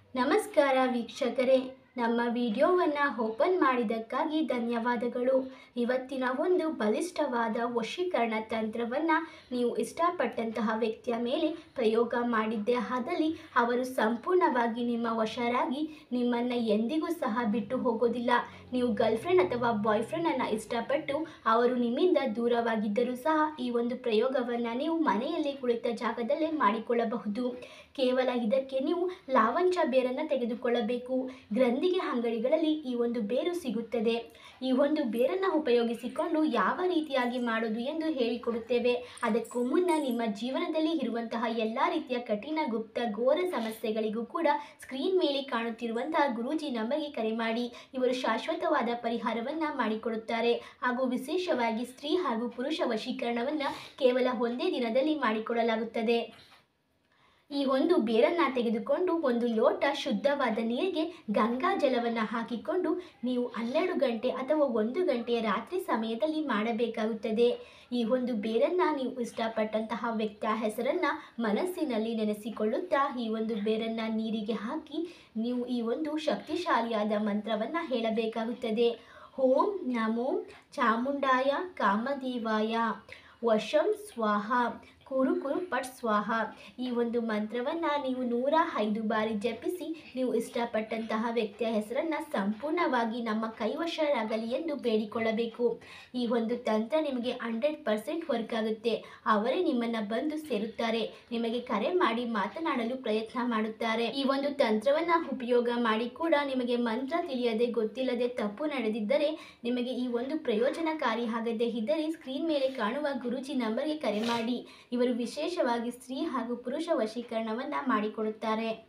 ನಮಸ್ಕಾರ ವೀಕ್ಷಕರೇ ನಮ್ಮ ವಿಡಿಯೋವನ್ನು ಓಪನ್ ಮಾಡಿದ್ದಕ್ಕಾಗಿ ಧನ್ಯವಾದಗಳು ಇವತ್ತಿನ ಒಂದು ಬಲಿಷ್ಠವಾದ ವಶೀಕರಣ ತಂತ್ರವನ್ನು ನೀವು ಇಷ್ಟಪಟ್ಟಂತಹ ವ್ಯಕ್ತಿಯ ಮೇಲೆ ಪ್ರಯೋಗ ಮಾಡಿದ್ದೇ ಆದಲ್ಲಿ ಅವರು ಸಂಪೂರ್ಣವಾಗಿ ನಿಮ್ಮ ವಶರಾಗಿ ನಿಮ್ಮನ್ನು ಎಂದಿಗೂ ಸಹ ಬಿಟ್ಟು ಹೋಗೋದಿಲ್ಲ ನೀವು ಗರ್ಲ್ಫ್ರೆಂಡ್ ಅಥವಾ ಬಾಯ್ ಫ್ರೆಂಡನ್ನು ಇಷ್ಟಪಟ್ಟು ಅವರು ನಿಮ್ಮಿಂದ ದೂರವಾಗಿದ್ದರೂ ಸಹ ಈ ಒಂದು ಪ್ರಯೋಗವನ್ನು ನೀವು ಮನೆಯಲ್ಲಿ ಕುಳಿತ ಜಾಗದಲ್ಲೇ ಮಾಡಿಕೊಳ್ಳಬಹುದು ಕೇವಲ ಇದಕ್ಕೆ ನೀವು ಲಾವಂಚ ಬೇರನ್ನು ತೆಗೆದುಕೊಳ್ಳಬೇಕು ಗ್ರಂಥಿಗೆ ಅಂಗಡಿಗಳಲ್ಲಿ ಈ ಒಂದು ಬೇರು ಸಿಗುತ್ತದೆ ಈ ಒಂದು ಬೇರನ್ನು ಉಪಯೋಗಿಸಿಕೊಂಡು ಯಾವ ರೀತಿಯಾಗಿ ಮಾಡೋದು ಎಂದು ಹೇಳಿಕೊಡುತ್ತೇವೆ ಅದಕ್ಕೂ ಮುನ್ನ ನಿಮ್ಮ ಜೀವನದಲ್ಲಿ ಇರುವಂತಹ ಎಲ್ಲ ರೀತಿಯ ಕಠಿಣ ಗುಪ್ತ ಘೋರ ಸಮಸ್ಯೆಗಳಿಗೂ ಕೂಡ ಸ್ಕ್ರೀನ್ ಮೇಲೆ ಕಾಣುತ್ತಿರುವಂತಹ ಗುರೂಜಿ ನಂಬರ್ಗೆ ಕರೆ ಮಾಡಿ ಇವರು ಶಾಶ್ವತವಾದ ಪರಿಹಾರವನ್ನು ಮಾಡಿಕೊಡುತ್ತಾರೆ ಹಾಗೂ ವಿಶೇಷವಾಗಿ ಸ್ತ್ರೀ ಹಾಗೂ ಪುರುಷ ವಶೀಕರಣವನ್ನು ಕೇವಲ ಒಂದೇ ದಿನದಲ್ಲಿ ಮಾಡಿಕೊಡಲಾಗುತ್ತದೆ ಈ ಒಂದು ಬೇರನ್ನು ತೆಗೆದುಕೊಂಡು ಒಂದು ಲೋಟ ಶುದ್ಧವಾದ ನೀರಿಗೆ ಗಂಗಾ ಜಲವನ್ನು ಹಾಕಿಕೊಂಡು ನೀವು ಹನ್ನೆರಡು ಗಂಟೆ ಅಥವಾ ಒಂದು ಗಂಟೆಯ ರಾತ್ರಿ ಸಮಯದಲ್ಲಿ ಮಾಡಬೇಕಾಗುತ್ತದೆ ಈ ಒಂದು ಬೇರನ್ನು ನೀವು ಇಷ್ಟಪಟ್ಟಂತಹ ವ್ಯಕ್ತಿಯ ಹೆಸರನ್ನು ಮನಸ್ಸಿನಲ್ಲಿ ನೆನೆಸಿಕೊಳ್ಳುತ್ತಾ ಈ ಒಂದು ಬೇರನ್ನು ನೀರಿಗೆ ಹಾಕಿ ನೀವು ಈ ಒಂದು ಶಕ್ತಿಶಾಲಿಯಾದ ಮಂತ್ರವನ್ನು ಹೇಳಬೇಕಾಗುತ್ತದೆ ಓಂ ನಮೋ ಚಾಮುಂಡಾಯ ಕಾಮದೇವಾಯ ವಶಂ ಸ್ವಾಹ ಕುರು ಕುರು ಪಟ್ ಸ್ವಾಹ ಈ ಒಂದು ಮಂತ್ರವನ್ನು ನೀವು ನೂರ ಐದು ಬಾರಿ ಜಪಿಸಿ ನೀವು ಇಷ್ಟಪಟ್ಟಂತಹ ವ್ಯಕ್ತಿಯ ಹೆಸರನ್ನು ಸಂಪೂರ್ಣವಾಗಿ ನಮ್ಮ ಕೈವಶರಾಗಲಿ ಎಂದು ಬೇಡಿಕೊಳ್ಳಬೇಕು ಈ ಒಂದು ತಂತ್ರ ನಿಮಗೆ ಹಂಡ್ರೆಡ್ ಪರ್ಸೆಂಟ್ ವರ್ಕ್ ಆಗುತ್ತೆ ಅವರೇ ನಿಮ್ಮನ್ನು ಬಂದು ಸೇರುತ್ತಾರೆ ನಿಮಗೆ ಕರೆ ಮಾಡಿ ಮಾತನಾಡಲು ಪ್ರಯತ್ನ ಮಾಡುತ್ತಾರೆ ಈ ಒಂದು ತಂತ್ರವನ್ನು ಉಪಯೋಗ ಮಾಡಿ ಕೂಡ ನಿಮಗೆ ಮಂತ್ರ ತಿಳಿಯದೆ ಗೊತ್ತಿಲ್ಲದೆ ತಪ್ಪು ನಡೆದಿದ್ದರೆ ನಿಮಗೆ ಈ ಒಂದು ಪ್ರಯೋಜನಕಾರಿ ಆಗದೇ ಇದ್ದರೆ ಸ್ಕ್ರೀನ್ ಮೇಲೆ ಕಾಣುವ ಗುರೂಜಿ ನಂಬರ್ಗೆ ಕರೆ ಮಾಡಿ ಇವರು ವಿಶೇಷವಾಗಿ ಸ್ತ್ರೀ ಹಾಗೂ ಪುರುಷ ವಶೀಕರಣವನ್ನು ಮಾಡಿಕೊಡುತ್ತಾರೆ